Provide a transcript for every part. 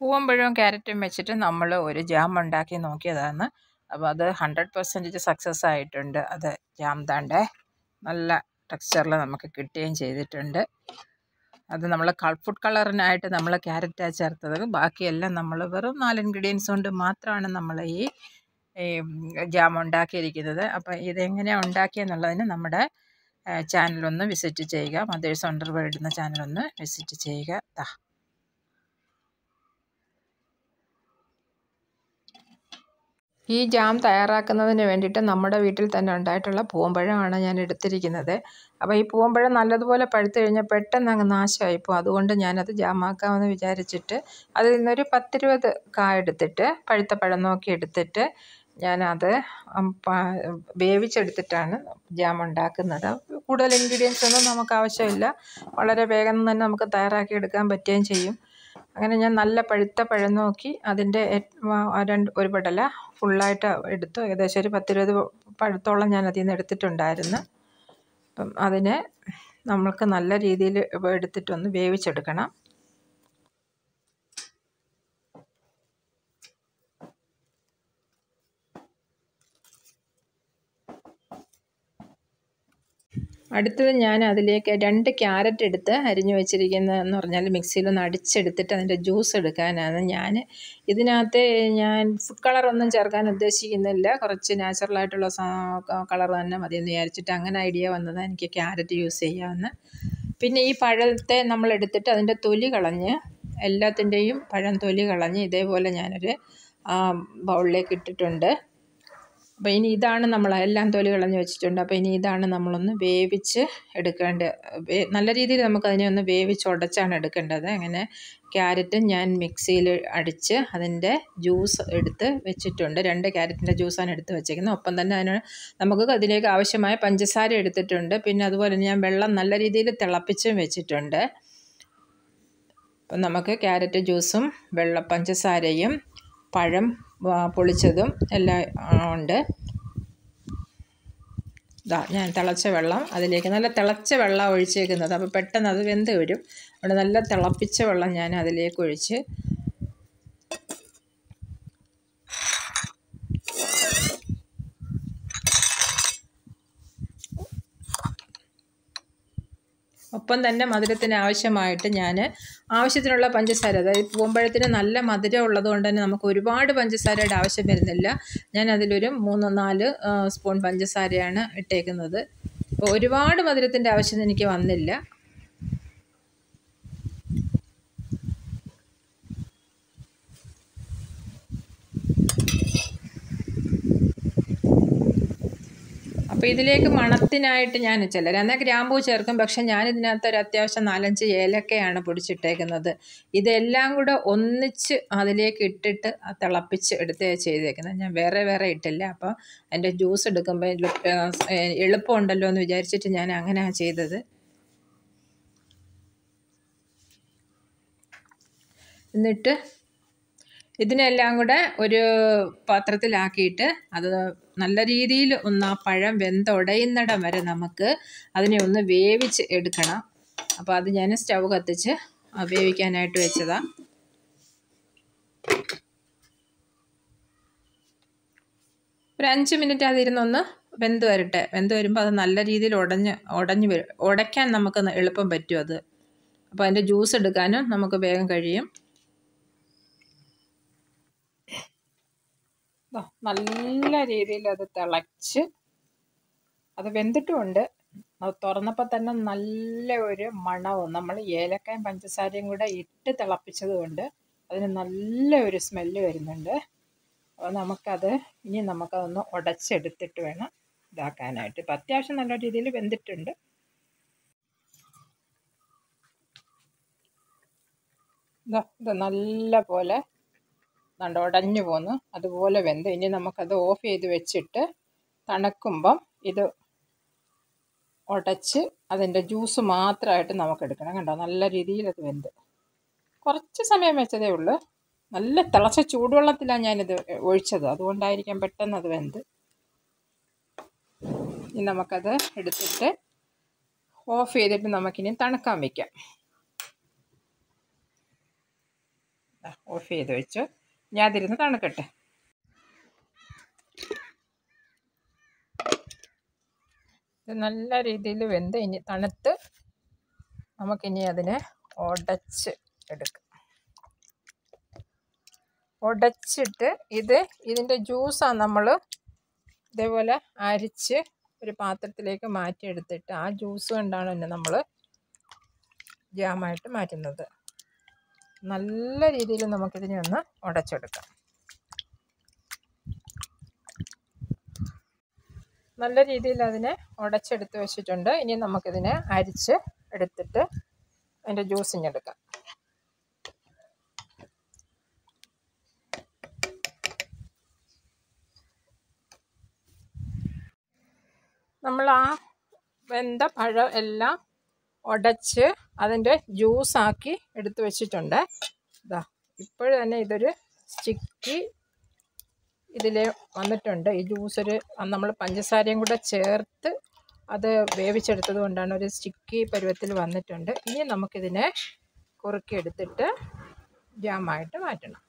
പൂവമ്പഴവും ക്യാരറ്റും വെച്ചിട്ട് നമ്മൾ ഒരു ജാം ഉണ്ടാക്കി നോക്കിയതാണ് അപ്പോൾ അത് ഹൺഡ്രഡ് പെർസെൻറ്റേജ് സക്സസ് ആയിട്ടുണ്ട് അത് ജാം താണ്ടേ നല്ല ടെക്സ്ചറിൽ നമുക്ക് കിട്ടുകയും ചെയ്തിട്ടുണ്ട് അത് നമ്മൾ കൾ ഫുഡ് കളറിനായിട്ട് നമ്മൾ ക്യാരറ്റാണ് ചേർത്തത് ബാക്കിയെല്ലാം നമ്മൾ വെറും നാല് ഇൻഗ്രീഡിയൻസ് കൊണ്ട് മാത്രമാണ് നമ്മൾ ഈ ഈ ജാം ഉണ്ടാക്കിയിരിക്കുന്നത് അപ്പോൾ ഇതെങ്ങനെയാണ് ഉണ്ടാക്കിയെന്നുള്ളതിന് നമ്മുടെ ചാനലൊന്ന് വിസിറ്റ് ചെയ്യുക മദേഴ്സ് അണ്ടർ വേൾഡ് എന്ന ചാനലൊന്ന് വിസിറ്റ് ചെയ്യുക ദാ ഈ ജാം തയ്യാറാക്കുന്നതിന് വേണ്ടിയിട്ട് നമ്മുടെ വീട്ടിൽ തന്നെ ഉണ്ടായിട്ടുള്ള പൂവമ്പഴമാണ് ഞാൻ എടുത്തിരിക്കുന്നത് അപ്പോൾ ഈ പൂവമ്പഴം നല്ലതുപോലെ പഴുത്ത് കഴിഞ്ഞാൽ പെട്ടെന്ന് അങ്ങ് നാശമായിപ്പോൾ അതുകൊണ്ട് ഞാനത് ജാമാക്കാമെന്ന് വിചാരിച്ചിട്ട് അതിൽ നിന്നൊരു പത്തിരുപത് കായ എടുത്തിട്ട് പഴുത്ത പഴം നോക്കി എടുത്തിട്ട് ഞാനത് വേവിച്ചെടുത്തിട്ടാണ് ജാം ഉണ്ടാക്കുന്നത് കൂടുതൽ ഇൻഗ്രീഡിയൻസ് ഒന്നും നമുക്ക് ആവശ്യമില്ല വളരെ വേഗം തന്നെ നമുക്ക് തയ്യാറാക്കി എടുക്കാൻ പറ്റുകയും ചെയ്യും അങ്ങനെ ഞാൻ നല്ല പഴുത്ത പഴം നോക്കി അതിൻ്റെ രണ്ട് ഒരു പടല ഫുള്ളായിട്ട് എടുത്തു ഏകദേശം ഒരു പത്തിരുപത് പഴത്തോളം ഞാൻ അതിൽ നിന്ന് എടുത്തിട്ടുണ്ടായിരുന്നു അപ്പം അതിനെ നമ്മൾക്ക് നല്ല രീതിയിൽ എടുത്തിട്ടൊന്ന് വേവിച്ചെടുക്കണം അടുത്തത് ഞാൻ അതിലേക്ക് രണ്ട് ക്യാരറ്റ് എടുത്ത് അരിഞ്ഞു വെച്ചിരിക്കുന്നതെന്ന് പറഞ്ഞാൽ മിക്സിയിലൊന്ന് അടിച്ചെടുത്തിട്ട് അതിൻ്റെ ജ്യൂസ് എടുക്കാനാണ് ഞാൻ ഇതിനകത്ത് ഞാൻ ഫുഡ് കളറൊന്നും ചേർക്കാൻ ഉദ്ദേശിക്കുന്നില്ല കുറച്ച് നാച്ചുറലായിട്ടുള്ള കളർ തന്നെ മതി എന്ന് വിചാരിച്ചിട്ട് അങ്ങനെ ഐഡിയ വന്നത് എനിക്ക് ക്യാരറ്റ് യൂസ് ചെയ്യാമെന്ന് പിന്നെ ഈ പഴത്തെ നമ്മൾ എടുത്തിട്ട് അതിൻ്റെ തൊലി കളഞ്ഞ് എല്ലാത്തിൻ്റെയും പഴം തൊലി കളഞ്ഞ് ഇതേപോലെ ഞാനൊരു ബൗളിലേക്ക് ഇട്ടിട്ടുണ്ട് അപ്പോൾ ഇനി ഇതാണ് നമ്മൾ എല്ലാം തൊലി കളഞ്ഞ് വെച്ചിട്ടുണ്ട് അപ്പോൾ ഇനി ഇതാണ് നമ്മളൊന്ന് വേവിച്ച് എടുക്കേണ്ട നല്ല രീതിയിൽ നമുക്കതിനെ ഒന്ന് വേവിച്ച് ഉടച്ചാണ് എടുക്കേണ്ടത് അങ്ങനെ ക്യാരറ്റ് ഞാൻ മിക്സിയിൽ അടിച്ച് അതിൻ്റെ ജ്യൂസ് എടുത്ത് വെച്ചിട്ടുണ്ട് രണ്ട് ക്യാരറ്റിൻ്റെ ജ്യൂസാണ് എടുത്ത് വെച്ചേക്കുന്നത് ഒപ്പം തന്നെ അതിന് നമുക്ക് അതിലേക്ക് ആവശ്യമായ പഞ്ചസാര എടുത്തിട്ടുണ്ട് പിന്നെ അതുപോലെ ഞാൻ വെള്ളം നല്ല രീതിയിൽ തിളപ്പിച്ചും വെച്ചിട്ടുണ്ട് അപ്പം നമുക്ക് ക്യാരറ്റ് ജ്യൂസും വെള്ള പഞ്ചസാരയും പഴം പൊളിച്ചതും എല്ലാം ഉണ്ട് ഇതാ ഞാൻ തിളച്ച വെള്ളം അതിലേക്ക് നല്ല തിളച്ച വെള്ളം ഒഴിച്ചേക്കുന്നത് അപ്പോൾ പെട്ടെന്ന് അത് വെന്ത് വരും അവിടെ നല്ല തിളപ്പിച്ച വെള്ളം ഞാൻ അതിലേക്ക് ഒഴിച്ച് ഒപ്പം തന്നെ മധുരത്തിന് ആവശ്യമായിട്ട് ഞാൻ ആവശ്യത്തിനുള്ള പഞ്ചസാര അതായത് പൂമ്പഴത്തിന് നല്ല മധുരം ഉള്ളതുകൊണ്ട് തന്നെ നമുക്ക് ഒരുപാട് പഞ്ചസാരയുടെ ആവശ്യം വരുന്നില്ല ഞാൻ അതിലൊരു മൂന്ന് നാല് സ്പൂൺ പഞ്ചസാരയാണ് ഇട്ടേക്കുന്നത് അപ്പോൾ ഒരുപാട് മധുരത്തിൻ്റെ ആവശ്യം എനിക്ക് വന്നില്ല അപ്പോൾ ഇതിലേക്ക് മണത്തിനായിട്ട് ഞാൻ ചിലർ എന്നാൽ ഗ്രാമ്പൂ ചേർക്കും പക്ഷെ ഞാൻ ഇതിനകത്ത് ഒരു അത്യാവശ്യം നാലഞ്ച് ഏലക്കയാണ് പൊടിച്ചിട്ടേക്കുന്നത് ഇതെല്ലാം കൂടെ ഒന്നിച്ച് അതിലേക്ക് ഇട്ടിട്ട് തിളപ്പിച്ച് എടുത്തേ ചെയ്തേക്കുന്നത് ഞാൻ വേറെ വേറെ ഇട്ടില്ല അപ്പോൾ അതിൻ്റെ ജ്യൂസ് എടുക്കുമ്പോൾ എളുപ്പമുണ്ടല്ലോ എന്ന് വിചാരിച്ചിട്ട് ഞാൻ അങ്ങനെയാണ് ചെയ്തത് എന്നിട്ട് ഇതിനെല്ലാം കൂടെ ഒരു പാത്രത്തിലാക്കിയിട്ട് അത് നല്ല രീതിയിൽ ഒന്ന് ആ പഴം വെന്തുടയുന്നിടം വരെ നമുക്ക് അതിനെ ഒന്ന് വേവിച്ച് എടുക്കണം അപ്പോൾ അത് ഞാൻ സ്റ്റവ് കത്തിച്ച് വേവിക്കാനായിട്ട് വെച്ചതാണ് ഒരു അഞ്ച് മിനിറ്റ് അതിരുന്നൊന്ന് വെന്ത് വരട്ടെ വെന്ത് വരുമ്പോൾ അത് നല്ല രീതിയിൽ ഉടഞ്ഞ് ഉടഞ്ഞ് വരും ഉടയ്ക്കാൻ നമുക്ക് എളുപ്പം പറ്റും അത് അപ്പോൾ അതിൻ്റെ ജ്യൂസ് എടുക്കാനും നമുക്ക് വേഗം കഴിയും നല്ല രീതിയിൽ അത് തിളച്ച് അത് വെന്തിട്ടുമുണ്ട് അത് തുറന്നപ്പോൾ തന്നെ നല്ല ഒരു മണവും നമ്മൾ ഏലക്കായും പഞ്ചസാരയും കൂടെ ഇട്ട് തിളപ്പിച്ചത് കൊണ്ട് അതിന് നല്ല ഒരു സ്മെല്ല് വരുന്നുണ്ട് അപ്പോൾ നമുക്കത് ഇനി നമുക്കതൊന്ന് ഉടച്ചെടുത്തിട്ട് വേണം ഇതാക്കാനായിട്ട് ഇപ്പം അത്യാവശ്യം നല്ല രീതിയിൽ വെന്തിട്ടുണ്ട് ഇത് നല്ല പോലെ കണ്ട് ഉടഞ്ഞു പോന്നു അതുപോലെ വെന്ത് ഇനി നമുക്കത് ഓഫ് ചെയ്ത് വെച്ചിട്ട് തണുക്കുമ്പം ഇത് ഉടച്ച് അതിൻ്റെ ജ്യൂസ് മാത്രമായിട്ട് നമുക്ക് എടുക്കണം കണ്ടോ നല്ല രീതിയിൽ അത് വെന്ത് കുറച്ച് സമയം വെച്ചതേ ഉള്ളൂ നല്ല തിളച്ച ചൂടുവെള്ളത്തിലാണ് ഞാനിത് ഒഴിച്ചത് അതുകൊണ്ടായിരിക്കാം പെട്ടെന്ന് അത് വെന്ത് ഇനി നമുക്കത് എടുത്തിട്ട് ഓഫ് ചെയ്തിട്ട് നമുക്കിനി തണുക്കാൻ വയ്ക്കാം ഓഫ് ചെയ്ത് വെച്ചു ഞാൻ അതിരുന്ന് തണുക്കട്ടെ ഇത് നല്ല രീതിയിൽ വെന്ത് ഇനി തണുത്ത് നമുക്കിനി അതിനെ ഉടച്ച് എടുക്കാം ഉടച്ചിട്ട് ഇത് ഇതിൻ്റെ ജ്യൂസാണ് നമ്മൾ ഇതേപോലെ അരിച്ച് ഒരു പാത്രത്തിലേക്ക് മാറ്റിയെടുത്തിട്ട് ആ ജ്യൂസ് കൊണ്ടാണ് തന്നെ നമ്മൾ ജാമായിട്ട് മാറ്റുന്നത് നല്ല രീതിയിൽ നമുക്കിതിനെ ഒന്ന് ഉടച്ചെടുക്കാം നല്ല രീതിയിൽ അതിനെ ഉടച്ചെടുത്ത് വെച്ചിട്ടുണ്ട് ഇനി നമുക്കിതിനെ അരിച്ച് എടുത്തിട്ട് അതിൻ്റെ ജ്യൂസ് ഇഞ്ഞെടുക്കാം നമ്മൾ ആ വെന്ത പഴം എല്ലാം ഉടച്ച് അതിൻ്റെ ജ്യൂസാക്കി എടുത്ത് വെച്ചിട്ടുണ്ട് ഇതാ ഇപ്പോഴും തന്നെ ഇതൊരു സ്റ്റിക്കി ഇതിൽ വന്നിട്ടുണ്ട് ഈ ജ്യൂസ് ഒരു നമ്മൾ പഞ്ചസാരയും കൂടെ ചേർത്ത് അത് വേവിച്ചെടുത്തത് കൊണ്ടാണ് ഒരു സ്റ്റിക്കി പരുവത്തിൽ വന്നിട്ടുണ്ട് ഇനി നമുക്കിതിനെ കുറുക്കി എടുത്തിട്ട് ജാമായിട്ട് മാറ്റണം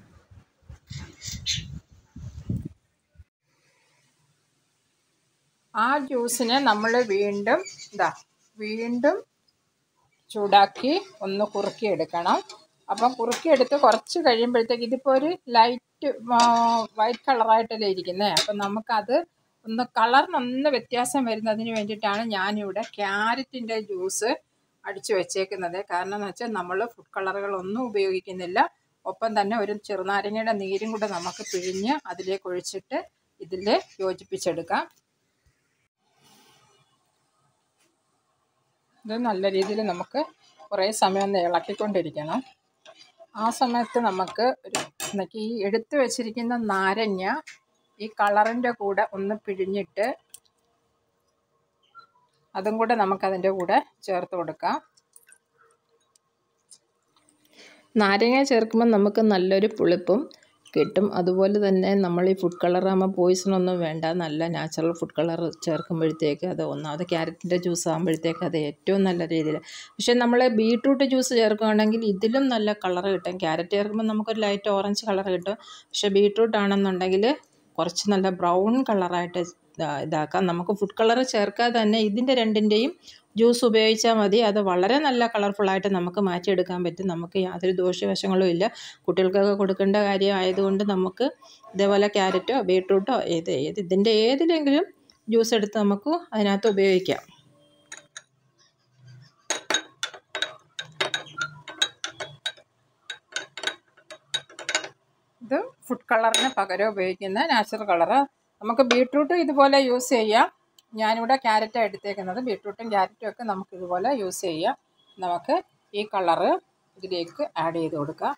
ആ ജ്യൂസിനെ നമ്മൾ വീണ്ടും ഇതാ വീണ്ടും ചൂടാക്കി ഒന്ന് കുറുക്കി എടുക്കണം അപ്പം കുറുക്കിയെടുത്ത് കുറച്ച് കഴിയുമ്പോഴത്തേക്ക് ഇതിപ്പോൾ ഒരു ലൈറ്റ് വൈറ്റ് കളറായിട്ടല്ലേ ഇരിക്കുന്നത് അപ്പം നമുക്കത് ഒന്ന് കളറിനൊന്ന് വ്യത്യാസം വരുന്നതിന് വേണ്ടിയിട്ടാണ് ഞാനിവിടെ ക്യാരറ്റിൻ്റെ ജ്യൂസ് അടിച്ചു വെച്ചേക്കുന്നത് കാരണം എന്ന് വെച്ചാൽ നമ്മൾ ഫുഡ് കളറുകളൊന്നും ഉപയോഗിക്കുന്നില്ല ഒപ്പം തന്നെ ഒരു ചെറുനാരങ്ങയുടെ നീരും കൂടെ നമുക്ക് പിഴിഞ്ഞ് അതിലേക്ക് ഒഴിച്ചിട്ട് ഇതിൽ യോജിപ്പിച്ചെടുക്കാം ഇത് നല്ല രീതിയിൽ നമുക്ക് കുറേ സമയം ഒന്ന് ഇളക്കിക്കൊണ്ടിരിക്കണം ആ സമയത്ത് നമുക്ക് ഒരു എന്നൊക്കെ ഈ എടുത്തു വെച്ചിരിക്കുന്ന നാരങ്ങ ഈ കളറിൻ്റെ കൂടെ ഒന്ന് പിഴിഞ്ഞിട്ട് അതും കൂടെ നമുക്കതിൻ്റെ കൂടെ ചേർത്ത് കൊടുക്കാം നാരങ്ങ ചേർക്കുമ്പോൾ നമുക്ക് നല്ലൊരു പുളിപ്പും കിട്ടും അതുപോലെ തന്നെ നമ്മൾ ഈ ഫുഡ് കളറാകുമ്പോൾ പോയിസണൊന്നും വേണ്ട നല്ല നാച്ചുറൽ ഫുഡ് കളർ ചേർക്കുമ്പോഴത്തേക്ക് അത് ഒന്നാമത് ക്യാരറ്റിൻ്റെ ജ്യൂസ് ആകുമ്പോഴത്തേക്ക് അത് ഏറ്റവും നല്ല രീതിയിൽ പക്ഷേ നമ്മൾ ബീട്രൂട്ട് ജ്യൂസ് ചേർക്കുകയാണെങ്കിൽ ഇതിലും നല്ല കളർ കിട്ടും ക്യാരറ്റ് ചേർക്കുമ്പോൾ നമുക്കൊരു ലൈറ്റ് ഓറഞ്ച് കളർ കിട്ടും പക്ഷേ ബീട്രൂട്ട് ആണെന്നുണ്ടെങ്കിൽ കുറച്ച് നല്ല ബ്രൗൺ കളറായിട്ട് ഇതാക്കാം നമുക്ക് ഫുഡ് കളർ ചേർക്കാതെ തന്നെ ഇതിൻ്റെ രണ്ടിൻ്റെയും ജ്യൂസ് ഉപയോഗിച്ചാൽ മതി അത് വളരെ നല്ല കളർഫുള്ളായിട്ട് നമുക്ക് മാറ്റിയെടുക്കാൻ പറ്റും നമുക്ക് യാതൊരു ദോഷവശങ്ങളും ഇല്ല കുട്ടികൾക്കൊക്കെ കൊടുക്കേണ്ട കാര്യം ആയതുകൊണ്ട് നമുക്ക് ഇതേപോലെ ക്യാരറ്റോ ബീട്രൂട്ടോ ഏത് ഏത് ഇതിൻ്റെ ഏതിലെങ്കിലും ജ്യൂസ് എടുത്ത് നമുക്ക് അതിനകത്ത് ഉപയോഗിക്കാം ഇത് ഫുഡ് കളറിന് പകരം ഉപയോഗിക്കുന്ന നാച്ചുറൽ കളറ് നമുക്ക് ബീട്രൂട്ട് ഇതുപോലെ യൂസ് ചെയ്യാം ഞാനിവിടെ ക്യാരറ്റാണ് എടുത്തേക്കുന്നത് ബീട്രൂട്ടും ക്യാരറ്റും ഒക്കെ നമുക്ക് ഇതുപോലെ യൂസ് ചെയ്യാം നമുക്ക് ഈ കളറ് ഇതിലേക്ക് ആഡ് ചെയ്ത് കൊടുക്കാം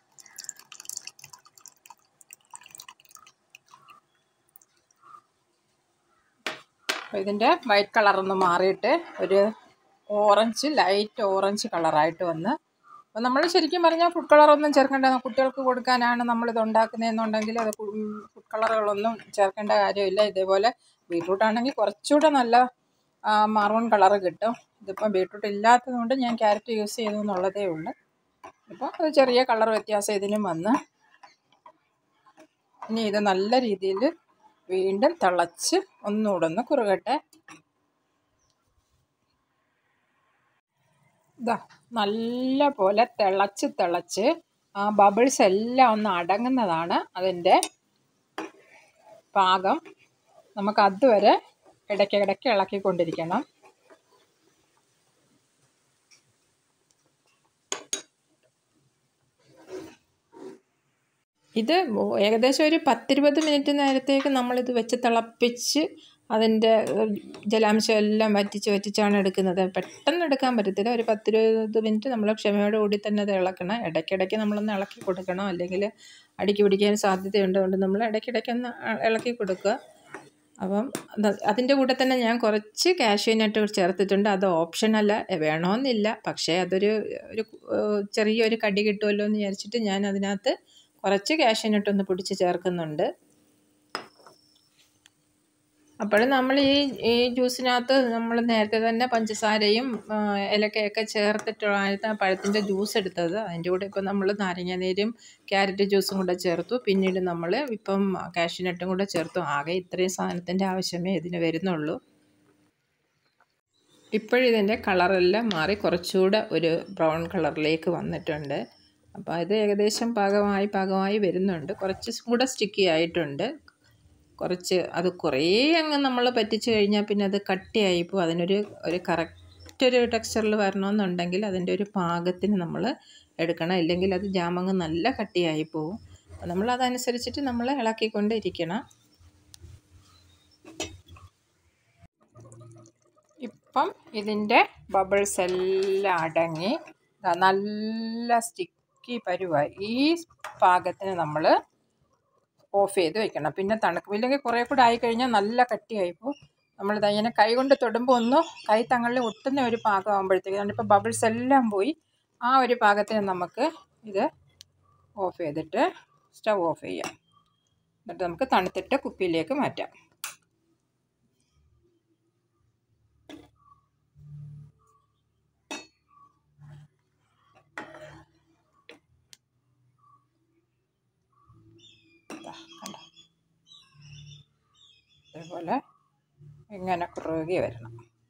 അപ്പോൾ ഇതിൻ്റെ വൈറ്റ് കളറൊന്ന് മാറിയിട്ട് ഒരു ഓറഞ്ച് ലൈറ്റ് ഓറഞ്ച് കളറായിട്ട് വന്ന് അപ്പോൾ നമ്മൾ ശരിക്കും പറഞ്ഞാൽ ഫുഡ് കളറൊന്നും ചേർക്കേണ്ട കുട്ടികൾക്ക് കൊടുക്കാനാണ് നമ്മളിത് ഉണ്ടാക്കുന്നതെന്നുണ്ടെങ്കിൽ അത് ഫുഡ് കളറുകളൊന്നും ചേർക്കേണ്ട കാര്യമില്ല ഇതേപോലെ ബീട്രൂട്ട് ആണെങ്കിൽ കുറച്ചുകൂടെ നല്ല മാറൂൺ കളറ് കിട്ടും ഇതിപ്പം ബീട്രൂട്ട് ഇല്ലാത്തത് കൊണ്ട് ഞാൻ ക്യാരറ്റ് യൂസ് ചെയ്തു എന്നുള്ളതേ ഉള്ളൂ ഇപ്പോൾ അത് ചെറിയ കളർ വ്യത്യാസം ഇതിനും വന്ന് ഇനി ഇത് നല്ല രീതിയിൽ വീണ്ടും തിളച്ച് ഒന്നുകൂടെ ഒന്ന് കുറുകട്ടെ ഇതാ നല്ല പോലെ തിളച്ച് തിളച്ച് ആ ബബിൾസ് എല്ലാം ഒന്ന് അടങ്ങുന്നതാണ് അതിൻ്റെ പാകം നമുക്ക് അതുവരെ ഇടയ്ക്ക് ഇടയ്ക്ക് ഇളക്കിക്കൊണ്ടിരിക്കണം ഇത് ഏകദേശം ഒരു പത്തിരുപത് മിനിറ്റ് നേരത്തേക്ക് നമ്മളിത് വെച്ച് തിളപ്പിച്ച് അതിൻ്റെ ജലാംശം എല്ലാം വറ്റിച്ച് വറ്റിച്ചാണ് എടുക്കുന്നത് പെട്ടെന്ന് എടുക്കാൻ പറ്റത്തില്ല ഒരു പത്തിരുപത് മിനിറ്റ് നമ്മൾ ക്ഷമയോട് കൂടി തന്നെ അത് ഇളക്കണം ഇടയ്ക്കിടയ്ക്ക് നമ്മളൊന്ന് ഇളക്കി കൊടുക്കണം അല്ലെങ്കിൽ അടിക്ക് പിടിക്കാൻ സാധ്യതയുണ്ട് അതുകൊണ്ട് നമ്മൾ ഇടയ്ക്കിടയ്ക്കൊന്ന് ഇളക്കി കൊടുക്കുക അപ്പം അതിൻ്റെ കൂടെ തന്നെ ഞാൻ കുറച്ച് കാഷ്യൂ നട്ട് ചേർത്തിട്ടുണ്ട് അത് ഓപ്ഷനല്ല വേണമെന്നില്ല പക്ഷേ അതൊരു ഒരു ചെറിയൊരു കടി കിട്ടുമല്ലോ എന്ന് വിചാരിച്ചിട്ട് ഞാൻ അതിനകത്ത് കുറച്ച് കാഷ്യൂ നട്ട് ഒന്ന് പിടിച്ച് ചേർക്കുന്നുണ്ട് അപ്പോൾ നമ്മൾ ഈ ഈ ജ്യൂസിനകത്ത് നമ്മൾ നേരത്തെ തന്നെ പഞ്ചസാരയും ആ, ഏലക്കയൊക്കെ ചേർത്തിട്ടാണ് പഴത്തിൻ്റെ ജ്യൂസ് എടുത്തത് അതിൻ്റെ കൂടെ ഇപ്പം നമ്മൾ നാരങ്ങാനീരും ക്യാരറ്റ് ജ്യൂസും കൂടെ ചേർത്തു പിന്നീട് നമ്മൾ ഇപ്പം കാഷ്യൂനട്ടും കൂടെ ചേർത്തു ആകെ ഇത്രയും സാധനത്തിൻ്റെ ആവശ്യമേ ഇതിന് വരുന്നുള്ളൂ ഇപ്പോഴിതിൻ്റെ കളറെല്ലാം മാറി കുറച്ചുകൂടെ ഒരു ബ്രൗൺ കളറിലേക്ക് വന്നിട്ടുണ്ട് അപ്പോൾ ഇത് ഏകദേശം പാകമായി പാകമായി വരുന്നുണ്ട് കുറച്ച് കൂടെ സ്റ്റിക്കി ആയിട്ടുണ്ട് കുറച്ച് അത് കുറേ അങ്ങ് നമ്മൾ പറ്റിച്ച് കഴിഞ്ഞാൽ പിന്നെ അത് കട്ടിയായി പോകും അതിനൊരു ഒരു കറക്റ്റ് ഒരു ടെക്സ്ചറിൽ വരണമെന്നുണ്ടെങ്കിൽ അതിൻ്റെ ഒരു പാകത്തിന് നമ്മൾ എടുക്കണം ഇല്ലെങ്കിൽ അത് ജാമങ്ങ് നല്ല കട്ടിയായി പോകും അപ്പോൾ നമ്മൾ അതനുസരിച്ചിട്ട് നമ്മൾ ഇളക്കിക്കൊണ്ട് ഇരിക്കണം ഇപ്പം ഇതിൻ്റെ ബബിൾസ് എല്ലാം അടങ്ങി ദാ നല്ല സ്റ്റിക്കി പരുവായി ഈ പാകത്തിന് നമ്മൾ ഓഫ് ചെയ്ത് വെക്കണം പിന്നെ തണുക്കും ഇല്ലെങ്കിൽ കുറേ കൂടെ ആയിക്കഴിഞ്ഞാൽ നല്ല കട്ടിയായിപ്പോൾ നമ്മൾ ഇങ്ങനെ കൈ കൊണ്ട് തൊടുമ്പോൾ ഒന്ന് കൈ തങ്ങളിൽ ഒട്ടുന്ന ഒരു പാകം ആകുമ്പോഴത്തേക്ക് അതിപ്പോൾ ബബിൾസ് എല്ലാം പോയി ആ ഒരു പാകത്തിന് നമുക്ക് ഇത് ഓഫ് ചെയ്തിട്ട് സ്റ്റവ് ഓഫ് ചെയ്യാം എന്നിട്ട് നമുക്ക് തണുത്തിട്ട് കുപ്പിയിലേക്ക് മാറ്റാം ദാ കണ്ടോ ഇതേപോലെ ഇങ്ങനെ കുറുകി വരണം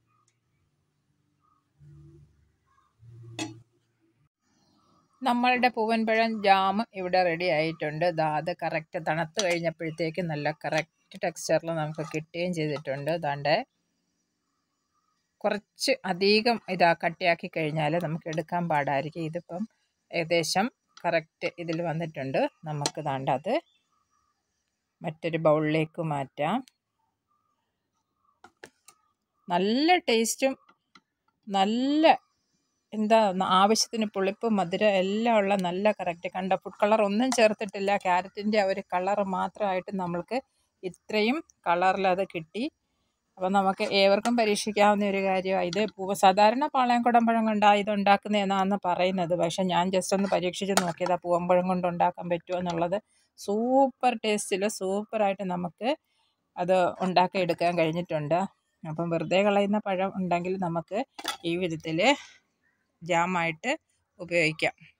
നമ്മളുടെ പൂവൻപഴം ജാം ഇവിടെ റെഡി ആയിട്ടുണ്ട് ദാ അത് കറക്റ്റ് തണുത്ത് കഴിഞ്ഞപ്പോഴത്തേക്ക് നല്ല കറക്റ്റ് ടെക്സ്ചറിൽ നമുക്ക് കിട്ടുകയും ചെയ്തിട്ടുണ്ട് ദാണ്ടെ കുറച്ച് അധികം ഇതാ കട്ടിയാക്കി കഴിഞ്ഞാൽ നമുക്ക് എടുക്കാൻ പാടായിരിക്കും ഇതിപ്പം ഏകദേശം കറക്റ്റ് ഇതിൽ വന്നിട്ടുണ്ട് നമുക്ക് ദാണ്ട അത് മറ്റൊരു ബൗളിലേക്ക് മാറ്റാം നല്ല ടേസ്റ്റും നല്ല എന്താ ആവശ്യത്തിന് പുളിപ്പ് മധുരം എല്ലാം ഉള്ള നല്ല കറക്റ്റ് കണ്ട ഫുഡ് കളർ ഒന്നും ചേർത്തിട്ടില്ല ക്യാരറ്റിൻ്റെ ആ ഒരു കളർ മാത്രമായിട്ട് നമ്മൾക്ക് ഇത്രയും കളറിൽ അത് കിട്ടി അപ്പോൾ നമുക്ക് ഏവർക്കും പരീക്ഷിക്കാവുന്ന ഒരു കാര്യമാണ് ഇത് പൂ സാധാരണ പാളയംകുടം പഴം കൊണ്ടാണ് ഇത് ഉണ്ടാക്കുന്നതെന്നാണ് പറയുന്നത് പക്ഷെ ഞാൻ ജസ്റ്റ് ഒന്ന് പരീക്ഷിച്ച് നോക്കിയതാണ് പൂവമ്പഴം കൊണ്ട് ഉണ്ടാക്കാൻ പറ്റുമോ എന്നുള്ളത് സൂപ്പർ ടേസ്റ്റിൽ സൂപ്പറായിട്ട് നമുക്ക് അത് ഉണ്ടാക്കി എടുക്കാൻ കഴിഞ്ഞിട്ടുണ്ട് അപ്പം വെറുതെ കളയുന്ന പഴം ഉണ്ടെങ്കിൽ നമുക്ക് ഈ വിധത്തിൽ ജാമായിട്ട് ഉപയോഗിക്കാം